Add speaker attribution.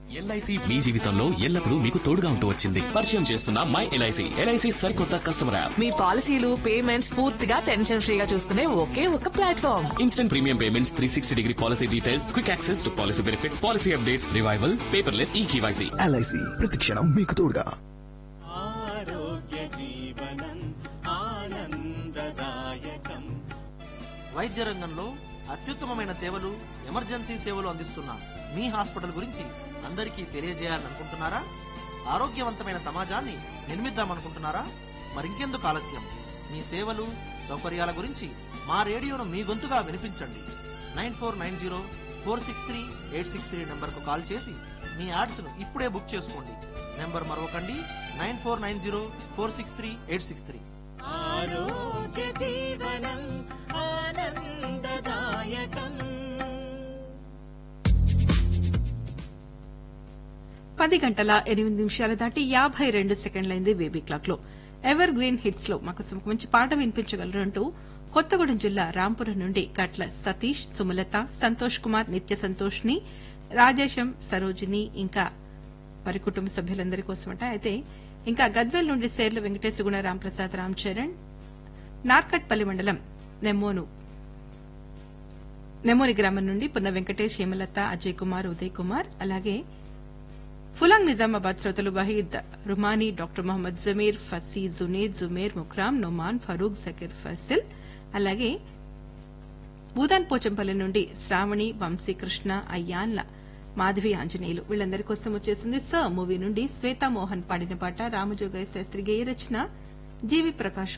Speaker 1: LIC మీ జీవితంలో ఎల్లప్పుడూ మీకు తోడుగా ఉంటూ వచ్చింది పరిచయం చేస్తున్న మై ఎల్ఐసి ఎల్ఐసి సరికొత్త కస్టమర్ యాప్
Speaker 2: మీ పాలసీలు పేమెంట్స్ పూర్తిగా టెన్షన్ ఫ్రీగా చూసుకునే ఒకే ఒక platform
Speaker 1: instant premium payments three sixty degree policy details quick access to policy benefits policy updates revival paperless e KYC
Speaker 3: LIC ప్రతిక్షణం మీకు తోడుగా
Speaker 4: వైద్య రంగంలో అత్యుత్తమమైన సేవలు ఎమర్జెన్సీ సేవలు అందిస్తున్న మీ హాస్పిటల్ గురించి అందరికీ తెలియజేయాలనుకుంటున్నారా ఆరోగ్యవంతమైన సమాజాన్ని నిర్మిద్దామనుకుంటున్నారా మరింకెందుకు ఆలస్యం మీ సేవలు సౌకర్యాల గురించి మా రేడియోను మీ గొంతుగా వినిపించండి nine four nine zero four six three eight six three నెంబర్కు కాల్ చేసి మీ యాడ్స్ను ఇప్పుడే బుక్ చేసుకోండి నెంబర్ మరొకండి nine four nine zero four six three eight six three
Speaker 5: పది గంటల ఎనిమిది నిమిషాలు దాటి యాభై రెండు సెకండ్లైంది బేబీ క్లాక్ లో ఎవర్ గ్రీన్ హిట్స్ లో మాకు ఒక మంచి పాట వినిపించగలరు అంటూ కొత్తగూడెం జిల్లా రాంపురం నుండి కట్ల సతీష్ సుమలత సంతోష్ కుమార్ నిత్య సంతోష్ని రాజేశం సరోజిని ఇంకా వారి కుటుంబ సభ్యులందరి కోసమట అయితే ఇంకా గద్వేల్ నుండి సేర్ల వెంకటేశ్వర గుణ రాంప్రసాద్ రామ్ చరణ్ నార్కట్పల్లి మండలం నెమ్మోను నెమ్మోని గ్రామం నుండి పున్న వెంకటేష్ హేమలత అజయ్ కుమార్ ఉదయ్ కుమార్ అలాగే ఫులాంగ్ నిజామాబాద్ శ్రోతలు వహీద్ రుమానీ డాక్టర్ మొహమ్మద్ జమీర్ ఫసీ జునేద్ జుమేర్ ముక్రామ్ నొమాన్ ఫరూక్ జకీర్ ఫసిల్ అలాగే భూదాన్ పోచంపల్లి నుండి శ్రావణి వంశీకృష్ణ అయ్యాన్ల మాధవి ఆంజనేయులు వీళ్ళందరి కోసం వచ్చేసింది స మూవీ నుండి శ్వేతా మోహన్ పాడిన పాట రామజోగయ్య శాస్త్రి గేయ రచన జీవి ప్రకాష్